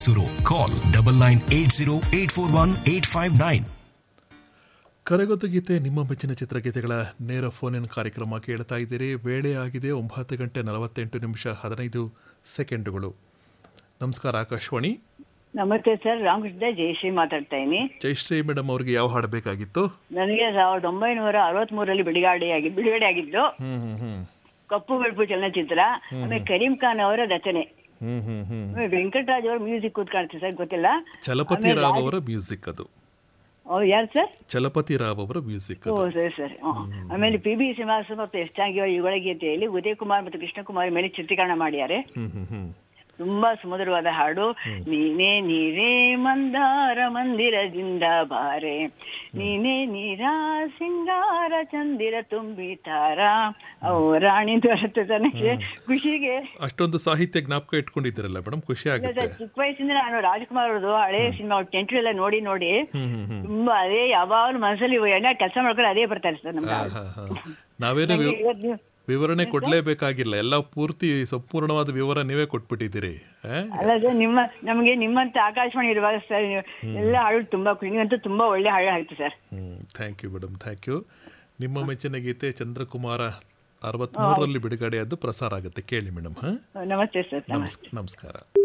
Suro. Call double nine eight zero eight four one eight five nine. ಕರೆಗೊತ್ತು ಗೀತೆ ನಿಮ್ಮ ಮೆಚ್ಚಿನ ಚಿತ್ರಗೀತೆಗಳ ನೇರ ಫೋನ್ ಇನ್ ಕಾರ್ಯಕ್ರಮ ಕೇಳ್ತಾ ಇದ್ದೀರಿ ವೇಳೆ ಆಗಿದೆ ಒಂಬತ್ತು ಗಂಟೆ ನಲವತ್ತೆಂಟು ನಿಮಿಷ ಹದಿನೈದು ಸೆಕೆಂಡುಗಳು ನಮಸ್ಕಾರ ಆಕಾಶವಾಣಿ ನಮಸ್ತೆ ಸರ್ ರಾಮಕೃಷ್ಣ ಜಯಶ್ರೀ ಮಾತಾಡ್ತಾ ಇದ್ದೀನಿ ಜಯಶ್ರೀ ಮೇಡಮ್ ಅವ್ರಿಗೆ ಯಾವ ಹಾಡು ಬೇಕಾಗಿತ್ತು ನನಗೆ ಸಾವಿರದ ಒಂಬೈನೂರ ಅರವತ್ಮೂರರಲ್ಲಿ ಬಿಡುಗಡೆ ಆಗಿ ಬಿಡುಗಡೆ ಆಗಿದ್ದು ಹ್ಮ್ ಹ್ಮ್ ಹ್ಮ್ ಕಪ್ಪು ಬೆಳಪು ಚಲನಚಿತ್ರ ಆಮೇಲೆ ಕರೀಂ ಖಾನ್ ಅವರ ರಚನೆ ಹ್ಮ್ ಹ್ಮ್ ಹ್ಮ್ ಆಮೇಲೆ ವೆಂಕಟರಾಜ್ ಅವರ ಮ್ಯೂಸಿಕ್ ಕೂತ್ ಕಾಣ್ತೀವಿ ಸರ್ ಗೊತ್ತಿಲ್ಲ ಚಲಪತಿ ರಾವ್ ಅವರ ಮ್ಯೂಸಿಕ್ ಅದು ಅವ್ರು ಯಾರು ಸರ್ ಚಲಪತಿ ರಾವ್ ಅವರ ಮ್ಯೂಸಿಕ್ ಓ ಅದು ಸರಿ ಸರಿ ಹ್ಮ್. ಆಮೇಲೆ ಪಿ ಬಿ ಶ್ರೀನಿವಾಸ ಮತ್ತು ಎಸ್ ಜಾಂಗಿ ಯುಗಳ ಗೀತೆಯಲ್ಲಿ ಉದಯ್ ಕುಮಾರ್ ಮತ್ತು ಕೃಷ್ಣಕುಮಾರ್ ಮೇಲೆ ಚಿತ್ರೀಕರಣ ಮಾಡಿದ್ದಾರೆ ಹ್ಮ್ ಹ್ಮ್ ಹ್ಮ್ ತುಂಬಾ ಸುಮಧುರವಾದ ಹಾಡು ನೀನೇ ನೀರೇ ಮಂದಾರ ಮಂದಿರದಿಂದ ಬಾರೆ ನೀನೇ ನೀರ ಸಿಂಗಾರ ಚಂದಿರ ತುಂಬಿತಾರ ಓ ರಾಣಿ ಅಂತ ಬರುತ್ತೆ ನನಗೆ ಖುಷಿಗೆ ಅಷ್ಟೊಂದು ಸಾಹಿತ್ಯ ಜ್ಞಾಪಕ ಇಟ್ಕೊಂಡಿದ್ದೀರಲ್ಲ ಮೇಡಮ್ ಖುಷಿ ಇಲ್ಲ ಆಗುತ್ತೆ ಸರ್, ಚಿಕ್ಕ ವಯಸ್ಸಿಂದ ನಾನು ರಾಜ್ಕುಮಾರ್ ಅವ್ರದ್ದು ಹಳೆ ಸಿನಿಮಾ ಟೆಂಟ್ರಿ ಎಲ್ಲ ನೋಡಿ ನೋಡಿ ಹ್ಮ್ ಹ್ಮ್ ಹ್ಮ್ ತುಂಬಾ ಅದೇ ಯಾವಾಗಲೂ ಮನಸ್ಸಲ್ಲಿ ಎಣ್ಣೆ ಕೆಲಸ ಮಾಡ್ಕೊಂಡು ಅದೇ ಬರ್ತಾರೆ ಸರ್ ನಮ್ಗೆ ಹಾ, ಹಾ, ಹಾ. ನಾವೇನು ನನಗೆ ವಿವ- ಇವತ್ತು ನೀವು- ವಿವರಣೆ ಕೊಡ್ಲೇಬೇಕಾಗಿಲ್ಲ ಎಲ್ಲ ಪೂರ್ತಿ ಸಂಪೂರ್ಣವಾದ ವಿವರ ನೀವೇ ಕೊಟ್ಬಿಟ್ಟಿದ್ದೀರಿ ಆ? ಅಲ್ಲ ಸರ್ ನಿಮ್ಮ ನಮಗೆ ನಿಮ್ಮಂತ ಆಕಾಶವಾಣಿ ಇರುವಾಗ ಸರ್ ನೀವು ಎಲ್ಲ ಹಾಡು ತುಂಬಾ ಖುಷಿ ನೀವಂತೂ ತುಂಬಾ ಒಳ್ಳೆ ಹಾಡು ಹಾಕ್ತೀವಿ sir hmm thank you madam thank you ನಿಮ್ಮ ಮೆಚ್ಚಿನ ಗೀತೆ ಚಂದ್ರಕುಮಾರ ಅರವತ್ಮೂರರಲ್ಲಿ ಬಿಡುಗಡೆಯಾದ್ದು ಪ್ರಸಾರ ಆಗುತ್ತೆ ಕೇಳಿ ಮೇಡಮ್ ಹಾ ನಮಸ್ತೆ ಸರ್ ನಮಸ್ತೆ ನಮಸ್ ನಮಸ್ಕಾರ